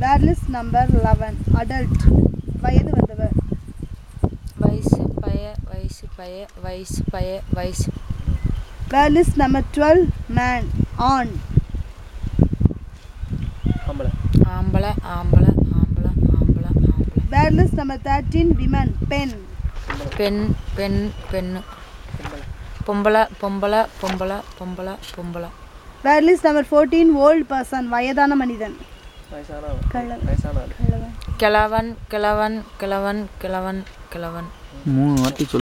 வேர் list number eleven adult வயது வந்தவர் வயசு பய வயசு பய வயசு பய வயசு word list number twelve man ஆண் ஆம்பளை ஆம்பளை ஆம்பளை ஆம்பளை ஆம்பளை ஆம்பளை word list number thirteen women பெண் பெண் பெண் பெண்ணு பொம்பளை பொம்பளை பொம்பளை பொம்பளை பொம்பளை word list number fourteen old person வயதான மனிதன் வயசானவன் கள்ளவன். வயசான ஆள் கிழவன் கிழவன் கிழவன் கிழவன் கிழவன் கிழவன் மூணு வாட்டி சொல்லு